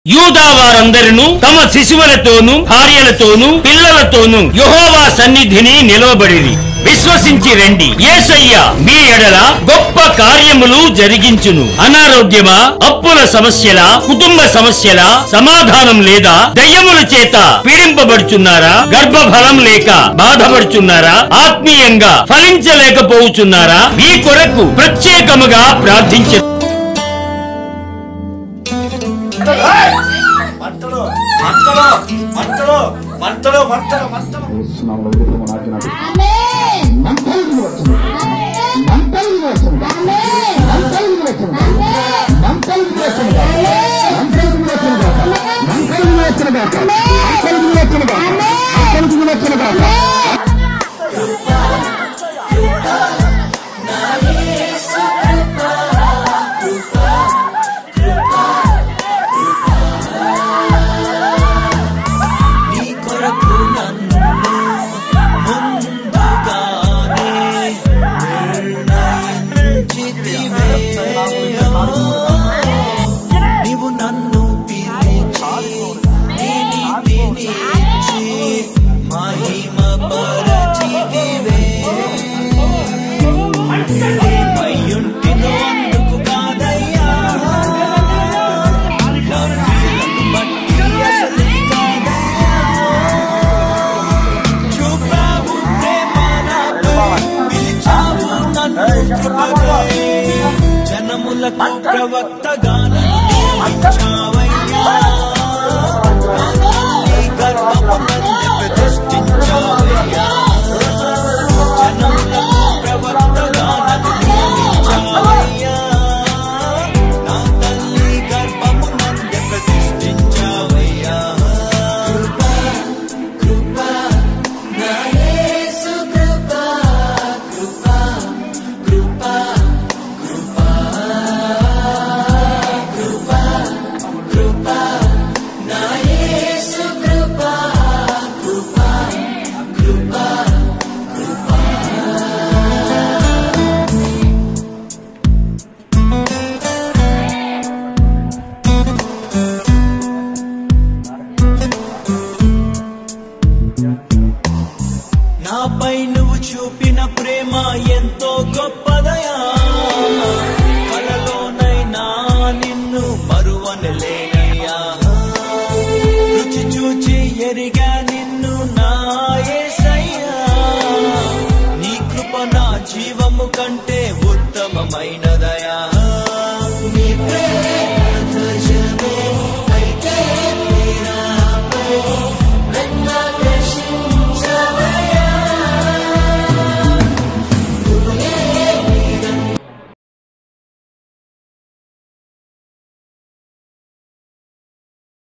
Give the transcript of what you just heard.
యూదా వారందరినూ తమ శిశువులతోనూ భార్యలతోనూ పిల్లలతోనూ యెహోవా సన్నిధిని నిలవబడిరి విశ్వసించి రండి యేసయ్య మీ ఎడల గొప్ప కార్యములు జరిగించును అనారోగ్యమా అప్పుల సమస్యల కుటుంబ సమస్యల సమాధానం లేదా దయ్యముల చేత పీడింపబడుచున్నారా గర్భఫలం లేక బాధపడుచున్నారా ఆత్మీయంగా ఫలించలేకపోవచ్చున్నారా మీ కొరకు ప్రత్యేకముగా ప్రార్థించ మంటలు మంటలు మంటలు మంటలు మంటలు మంటలు నీ కొరకు నన్ను ముందుగానే నిర్ణయించితివే. నీవు నన్ను పిలిచి నీ నీతినిచ్చి మహిమపరచితివే. ఏమయ్యుంటినో అందుకు కాదయ్యా నా క్రియలను బట్టి అసలే కాదయ్యా చూపావు ప్రేమ నాపై, పిలిచావు నన్ను కృపకై. జనములకు ప్రవక్తగా నన్ను నియమించావయ్యా. నా తల్లి గర్భమునందు ప్రతిష్ఠించావయ్యా. జనములకు ప్రవక్తగా నన్ను నియమించావయ్యా. నా తల్లి గర్భమునందు ప్రతిష్ఠించావయ్యా. కృప కృప నా యేసు కృప కృప కృప కృప కృప కృప నా యేసు కృప కృప కృప నాపై నువ్వు చూపిన ప్రేమ ఎంతో గొప్పదయా కలలోనైనా నిన్ను మరువనలేనయ్యా రుచి చూచి ఎరిగా నిన్ను నా యేసయ్యా నీ కృప నా జీవము కంటే ఉత్తమమైన